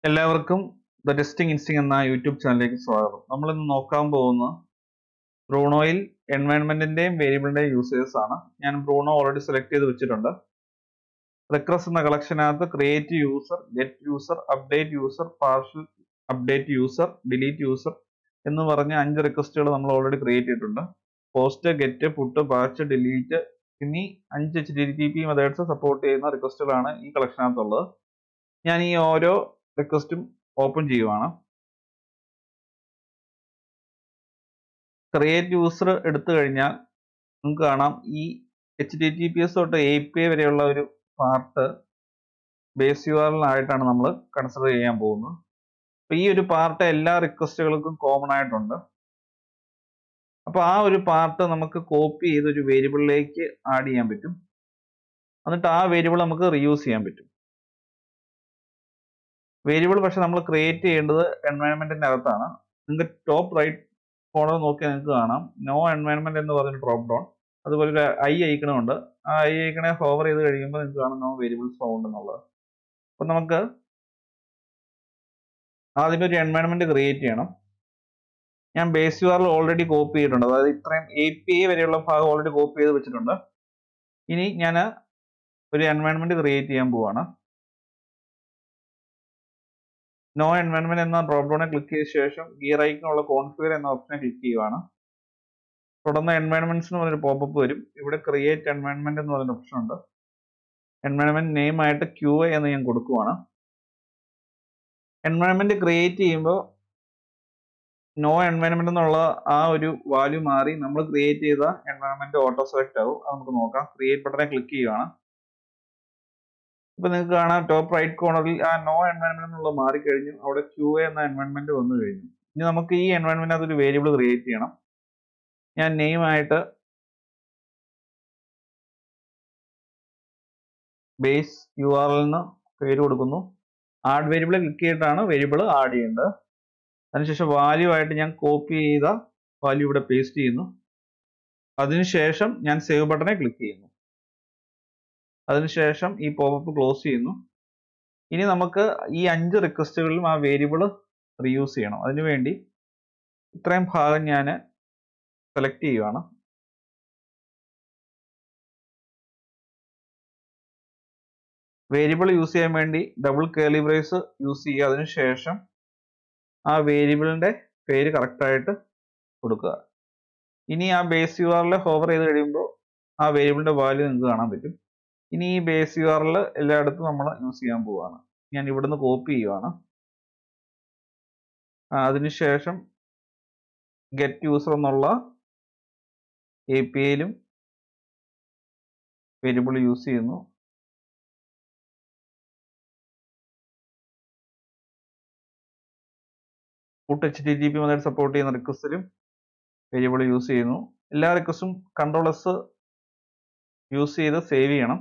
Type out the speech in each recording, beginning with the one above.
എല്ലാവർക്കും the testing ഇൻസ്റ്റിംഗ് എന്ന YouTube ചാനലിലേക്ക് സ്വാഗതം നമ്മൾ ഇന്ന് നോക്കാൻ പോകുന്ന ബ്രൂണോയിൽ എൻവയൺമെന്റിന്റെയും വേരിയബിളിന്റെയും യൂസേഴ്സ് ആണ് ഞാൻ ബ്രൂണോ ഓൾറെഡി സെലക്ട് ചെയ്ത് വെച്ചിട്ടുണ്ട് റിക്രസ് എന്ന കളക്ഷനകത്ത് create user get user update user partial update user delete user എന്ന് പറഞ്ഞ അഞ്ച് റിക്വസ്റ്റുകൾ നമ്മൾ ഓൾറെഡി ക്രിയേറ്റ് ചെയ്തിട്ടുണ്ട് post get put patch delete എന്നീ അഞ്ച് H D T P methods support ചെയ്യുന്ന റിക്വസ്റ്റുകളാണ് ഈ കളക്ഷനകത്തുള്ളത് ഞാൻ ഈ ഓരോ റിക്വസ്റ്റും ഓപ്പൺ ചെയ്യുവാണ് ക്രിയേറ്റ് യൂസർ എടുത്തു കഴിഞ്ഞാൽ നമുക്ക് കാണാം ഈ H D T P S തൊട്ട് എ പി ഐ വരെയുള്ള ഒരു പാർട്ട് ബേസ് യു ആയിട്ടാണ് നമ്മൾ കൺസിഡർ ചെയ്യാൻ പോകുന്നത് അപ്പൊ ഈ ഒരു പാർട്ട് എല്ലാ റിക്വസ്റ്റുകൾക്കും കോമൺ ആയിട്ടുണ്ട് അപ്പൊ ആ ഒരു പാർട്ട് നമുക്ക് കോപ്പി ചെയ്ത് ഒരു വേരിയബിളിലേക്ക് ആഡ് ചെയ്യാൻ പറ്റും എന്നിട്ട് ആ വേരിയബിൾ നമുക്ക് റീയൂസ് ചെയ്യാൻ പറ്റും വേരിയബിൾ പക്ഷെ നമ്മൾ ക്രിയേറ്റ് ചെയ്യേണ്ടത് എൻവയൺമെന്റിന്റെ അകത്താണ് നിങ്ങൾക്ക് ടോപ്പ് റൈറ്റ് കോർണർ നോക്കി നിങ്ങൾക്ക് കാണാം നോ എൻവയൺമെന്റ് എന്ന് പറഞ്ഞൊരു ഡ്രോപ്പ് ഡൗൺ അതുപോലെ ഒരു ഐ ഐക്കണും ഉണ്ട് ആ ഐ ഐക്കണെ ഹോവർ ചെയ്ത് കഴിയുമ്പോൾ നിങ്ങൾക്ക് കാണാം നോ വേരിയബിൾസ് ഫൗണ്ട് എന്നുള്ളത് അപ്പൊ നമുക്ക് ആദ്യം ഒരു എൻവയൺമെന്റ് ക്രിയേറ്റ് ചെയ്യണം ഞാൻ ബേസ് യു ആറിൽ ഓൾറെഡി കോപ്പി ചെയ്തിട്ടുണ്ട് അതായത് ഇത്രയും എ പി ഐ വരെയുള്ള ഭാഗം ഓൾറെഡി കോപ്പി ചെയ്ത് വെച്ചിട്ടുണ്ട് ഇനി ഞാൻ ഒരു എൻവയൺമെന്റ് ക്രിയേറ്റ് ചെയ്യാൻ പോവാണ് നോ എൻവയൺമെന്റ് എന്ന ഡ്രോപ്പ് ഡൗണിൽ ക്ലിക്ക് ചെയ്ത ശേഷം ഗിയർ ഐക്കണുള്ള കോൺഫിഗർ എന്ന ഓപ്ഷനെ ക്ലിക്ക് ചെയ്യുവാണ് തുടർന്ന് എൻവയൺമെന്റ്സ് എന്ന് പറഞ്ഞൊരു പോപ്പപ്പ് വരും ഇവിടെ ക്രിയേറ്റ് എൻവയൺമെന്റ് എന്ന് പറഞ്ഞൊരു ഓപ്ഷൻ ഉണ്ട് എൻവയൺമെന്റ് നെയിം ആയിട്ട് ക്യു എ എന്ന് ഞാൻ കൊടുക്കുവാണ് എൻവയൺമെന്റ് ക്രിയേറ്റ് ചെയ്യുമ്പോൾ നോ എൻവയൺമെന്റ് എന്നുള്ള ആ ഒരു വാല്യൂ മാറി നമ്മൾ ക്രിയേറ്റ് ചെയ്ത എൻവയൺമെന്റ് ഓട്ടോ സെലക്ട് ആവും അത് നമുക്ക് നോക്കാം ക്രിയേറ്റ് ബട്ടനെ ക്ലിക്ക് ചെയ്യുകയാണ് ഇപ്പൊ നിങ്ങൾക്ക് കാണാം ടോപ്പ് റൈറ്റ് കോർണറിൽ ആ നോ എൻവയൺമെന്റ് എന്നുള്ളത് മാറിക്കഴിഞ്ഞു അവിടെ ക്യു എ എന്ന എൻവയൺമെന്റ് വന്നു കഴിഞ്ഞു ഇനി നമുക്ക് ഈ എൻവയൺമെന്റ് അതൊരു വേരിയബിൾ ക്രിയേറ്റ് ചെയ്യണം ഞാൻ നെയിം ആയിട്ട് ബേസ് യു ആർ എന്ന് പേര് കൊടുക്കുന്നു ആഡ് വേരിയബിൾ ക്ലിക്ക് ചെയ്തിട്ടാണ് വേരിയബിൾ ആഡ് ചെയ്യേണ്ടത് അതിനുശേഷം വാല്യൂ ആയിട്ട് ഞാൻ കോപ്പി ചെയ്ത വാല്യൂ ഇവിടെ പേസ്റ്റ് ചെയ്യുന്നു അതിനുശേഷം ഞാൻ സേവ് ബട്ടനെ ക്ലിക്ക് ചെയ്യുന്നു അതിനുശേഷം ഈ പോപ്പപ്പ് ക്ലോസ് ചെയ്യുന്നു ഇനി നമുക്ക് ഈ അഞ്ച് റിക്വസ്റ്റുകളിലും ആ വേരിയബിൾ റീയൂസ് ചെയ്യണം അതിനുവേണ്ടി ഇത്രയും ഭാഗം ഞാൻ സെലക്ട് ചെയ്യുവാണ് വേരിയബിൾ യൂസ് ചെയ്യാൻ വേണ്ടി ഡബിൾ കേർലി ബ്രേസ് യൂസ് ചെയ്യുക അതിനുശേഷം ആ വേരിയബിളിന്റെ പേര് കറക്റ്റ് ആയിട്ട് കൊടുക്കുക ഇനി ആ ബേസ് യു ആറിൽ ഹോവർ ചെയ്ത് കഴിയുമ്പോൾ ആ വേരിയബിളിന്റെ വാല്യൂ നിങ്ങൾക്ക് കാണാൻ പറ്റും ഇനി ഈ ബേസ് യു ആറിൽ എല്ലായിടത്തും നമ്മൾ യൂസ് ചെയ്യാൻ പോവുകയാണ് ഞാൻ ഇവിടുന്ന് കോപ്പി ചെയ്യുവാണ് അതിനുശേഷം ഗെറ്റ് യൂസർ എന്നുള്ള എ പി ഐയിലും വേരിയബിൾ യൂസ് ചെയ്യുന്നു put H T T P method support ചെയ്യുന്ന റിക്വസ്റ്റിലും വേരിയബിൾ യൂസ് ചെയ്യുന്നു എല്ലാ റിക്വസ്റ്റും കൺട്രോൾ എസ് യൂസ് ചെയ്ത് സേവ് ചെയ്യണം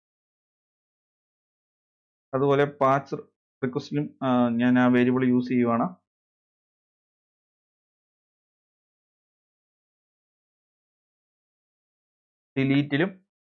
അതുപോലെ പാച്ച് റിക്വസ്റ്റിലും ഞാൻ ആ വേരിയബിൾ യൂസ് ചെയ്യുവാണ് ഡിലീറ്റിലും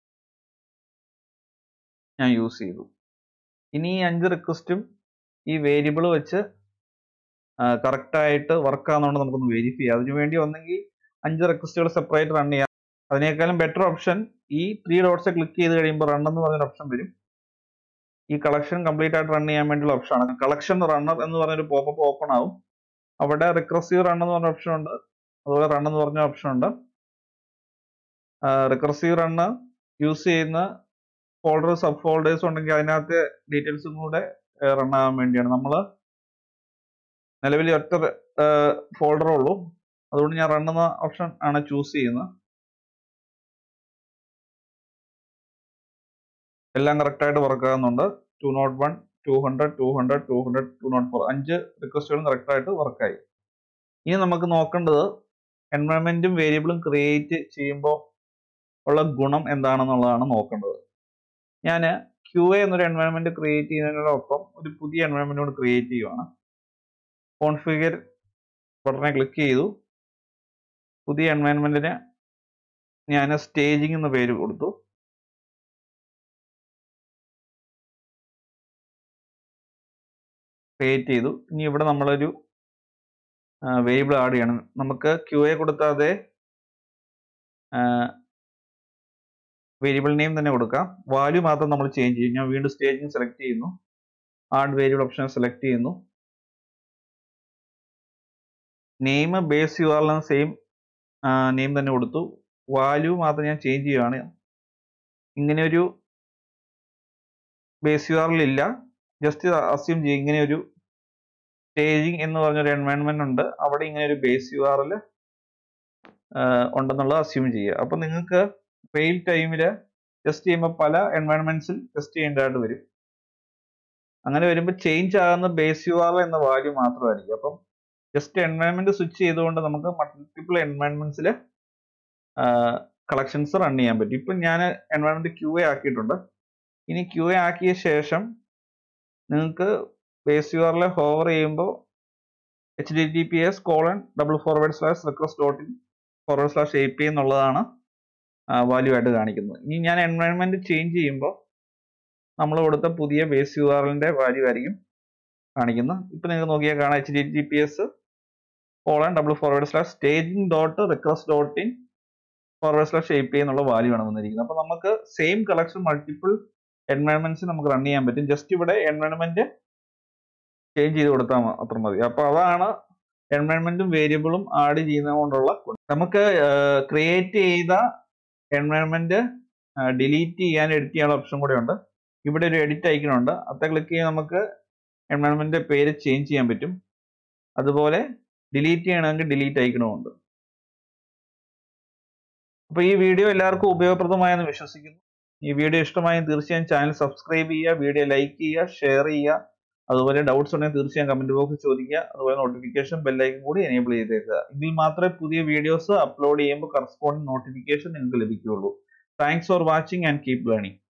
ഞാൻ യൂസ് ചെയ്തു ഇനി ഈ അഞ്ച് റിക്വസ്റ്റും ഈ വേരിയബിൾ വെച്ച് കറക്റ്റ് ആയിട്ട് വർക്ക് ആണെന്നുകൊണ്ട് നമുക്കൊന്ന് വെരിഫൈ ചെയ്യാം അതിനുവേണ്ടി ഒന്നെങ്കിൽ അഞ്ച് റിക്വസ്റ്റുകൾ സെപ്പറേറ്റ് റൺ ചെയ്യാം അതിനേക്കാളും ബെറ്റർ ഓപ്ഷൻ ഈ ത്രീ ഡോട്ട്സ് ക്ലിക്ക് ചെയ്ത് കഴിയുമ്പോൾ റൺ എന്ന് പറഞ്ഞൊരു ഓപ്ഷൻ വരും ഈ കളക്ഷൻ കംപ്ലീറ്റ് ആയിട്ട് റൺ ചെയ്യാൻ വേണ്ടിയുള്ള ഓപ്ഷൻ ആണ് കളക്ഷൻ റണ്ണർ എന്ന് പറഞ്ഞൊരു പോപ്പപ്പ് ഓപ്പൺ ആവും അവിടെ റിക്രസീവ് റൺ എന്ന് പറഞ്ഞ ഓപ്ഷൻ ഉണ്ട് അതുപോലെ റൺ എന്ന് പറഞ്ഞ ഓപ്ഷൻ ഉണ്ട് റിക്രസീവ് റണ്ണ് യൂസ് ചെയ്യുന്ന ഫോൾഡർ സബ് ഫോൾഡേഴ്സ് ഉണ്ടെങ്കിൽ അതിനകത്ത് ഡീറ്റെയിൽസും കൂടെ റൺ ആകാൻ വേണ്ടിയാണ് നമ്മൾ നിലവിൽ ഒറ്റ ഫോൾഡറേ ഉള്ളൂ അതുകൊണ്ട് ഞാൻ റൺ എന്ന ഓപ്ഷൻ ആണ് ചൂസ് ചെയ്യുന്നത് എല്ലാം കറക്റ്റ് ആയിട്ട് വർക്ക് ആകുന്നുണ്ട് two nought one two hundred two hundred two hundred two nought four അഞ്ച് റിക്വസ്റ്റുകളും കറക്റ്റ് ആയിട്ട് വർക്കായി ഇനി നമുക്ക് നോക്കേണ്ടത് എൻവയൺമെന്റും വേരിയബിളും ക്രിയേറ്റ് ചെയ്യുമ്പോൾ ഉള്ള ഗുണം എന്താണെന്നുള്ളതാണ് നോക്കേണ്ടത് ഞാൻ ക്യു എ എന്നൊരു എൻവയൺമെന്റ് ക്രിയേറ്റ് ചെയ്യുന്നതിനോടൊപ്പം ഒരു പുതിയ എൻവയൺമെന്റ് കൂടി ക്രിയേറ്റ് ചെയ്യുവാണ് കോൺഫിഗർ ബട്ടനെ ക്ലിക്ക് ചെയ്തു പുതിയ എൻവയൺമെന്റിന് ഞാൻ സ്റ്റേജിംഗ് എന്ന പേര് കൊടുത്തു ക്രിയേറ്റ് ചെയ്തു ഇനി ഇവിടെ നമ്മളൊരു വേരിയബിൾ ആഡ് ചെയ്യണം നമുക്ക് ക്യു എ കൊടുക്കാതെ വേരിയബിൾ നെയിം തന്നെ കൊടുക്കാം വാല്യൂ മാത്രം നമ്മൾ ചേഞ്ച് ചെയ്യും ഞാൻ വീണ്ടും സ്റ്റേജിങ് സെലക്ട് ചെയ്യുന്നു ആഡ് വേരിയബിൾ ഓപ്ഷൻ സെലക്ട് ചെയ്യുന്നു name base U R same name തന്നെ കൊടുത്തു വാല്യൂ മാത്രം ഞാൻ ചേഞ്ച് ചെയ്യുകയാണ് ഇങ്ങനെ ഒരു ബേസ് യു ആറിൽ ഇല്ല ജസ്റ്റ് അസ്യൂം ചെയ്യും ഇങ്ങനെ ഒരു സ്റ്റേജിങ് എന്ന് പറഞ്ഞൊരു എൻവയൺമെന്റ് ഉണ്ട് അവിടെ ഇങ്ങനെ ഒരു ബേസ് യു ആറിൽ ഉണ്ടെന്നുള്ളത് അസ്യൂം ചെയ്യുക അപ്പം നിങ്ങൾക്ക് ഫെയിൽ ടൈമിൽ ടെസ്റ്റ് ചെയ്യുമ്പോൾ പല എൻവയൺമെന്റ്സിൽ ടെസ്റ്റ് ചെയ്യേണ്ടതായിട്ട് വരും അങ്ങനെ വരുമ്പോൾ ചേഞ്ച് ആകുന്ന ബേസ് യു ആർ എന്ന വാല്യൂ മാത്രമായിരിക്കും അപ്പം ജസ്റ്റ് എൻവയൺമെന്റ് സ്വിച്ച് ചെയ്തുകൊണ്ട് നമുക്ക് മൾട്ടിപ്പിൾ എൻവയൺമെന്റ്സിൽ കളക്ഷൻസ് റൺ ചെയ്യാൻ പറ്റും ഇപ്പം ഞാൻ എൻവയൺമെന്റ് ക്യു എ ആക്കിയിട്ടുണ്ട് ഇനി ക്യു എ ആക്കിയ ശേഷം നിങ്ങൾക്ക് ബേസ് യു ആറിൽ ഹോവർ ചെയ്യുമ്പോൾ H D T P S colon double forward slash request dot in forward slash A P എന്നുള്ളതാണ് വാല്യൂ ആയിട്ട് കാണിക്കുന്നത് ഇനി ഞാൻ എൻവയൺമെന്റ് ചേഞ്ച് ചെയ്യുമ്പോൾ നമ്മൾ കൊടുത്ത പുതിയ ബേസ് യു ആറിൻ്റെ വാല്യൂ ആയിരിക്കും കാണിക്കുന്നത് ഇപ്പം നിങ്ങൾക്ക് നോക്കിയാൽ കാണാം H D T P S colon double forward slash staging dot request dot in forward slash A P എന്നുള്ള വാല്യൂ ആണ് വന്നിരിക്കുന്നത് അപ്പോൾ നമുക്ക് സെയിം കളക്ഷൻ മൾട്ടിപ്പിൾ എൻവയൺമെന്റ്സ് നമുക്ക് റൺ ചെയ്യാൻ പറ്റും ജസ്റ്റ് ഇവിടെ എൻവയൺമെന്റ് ചേഞ്ച് ചെയ്ത് കൊടുത്താൽ മാത്രം മതി അപ്പോൾ അതാണ് എൻവയൺമെന്റും വേരിയബിളും ആഡ് ചെയ്യുന്നത് കൊണ്ടുള്ള നമുക്ക് ക്രിയേറ്റ് ചെയ്ത എൻവയൺമെന്റ് ഡിലീറ്റ് ചെയ്യാൻ എഡിറ്റ് ചെയ്യാനുള്ള ഓപ്ഷൻ കൂടെ ഉണ്ട് ഇവിടെ ഒരു എഡിറ്റ് ഐക്കൺ ഉണ്ട് അത് ക്ലിക്ക് ചെയ്ത് നമുക്ക് എൻവയൺമെന്റ് പേര് ചേഞ്ച് ചെയ്യാൻ പറ്റും അതുപോലെ ഡിലീറ്റ് ചെയ്യണമെങ്കിൽ ഡിലീറ്റ് ഐക്കണും ഉണ്ട് അപ്പോൾ ഈ വീഡിയോ എല്ലാവർക്കും ഉപയോഗപ്രദമായെന്ന് വിശ്വസിക്കുന്നു ഈ വീഡിയോ ഇഷ്ടമായും തീർച്ചയായും ചാനൽ സബ്സ്ക്രൈബ് ചെയ്യുക വീഡിയോ ലൈക്ക് ചെയ്യുക ഷെയർ ചെയ്യുക അതുപോലെ ഡൗട്ട്സ് ഉണ്ടെങ്കിൽ തീർച്ചയായും കമന്റ് ബോക്സിൽ ചോദിക്കുക അതുപോലെ നോട്ടിഫിക്കേഷൻ ബെല്ലൈക്കൻ കൂടി എനേബിൾ ചെയ്തേക്കുക എങ്കിൽ മാത്രമേ പുതിയ വീഡിയോസ് അപ്ലോഡ് ചെയ്യുമ്പോൾ കറസ്പോണ്ടിങ് നോട്ടിഫിക്കേഷൻ നിങ്ങൾക്ക് ലഭിക്കുകയുള്ളൂ thanks for watching and keep learning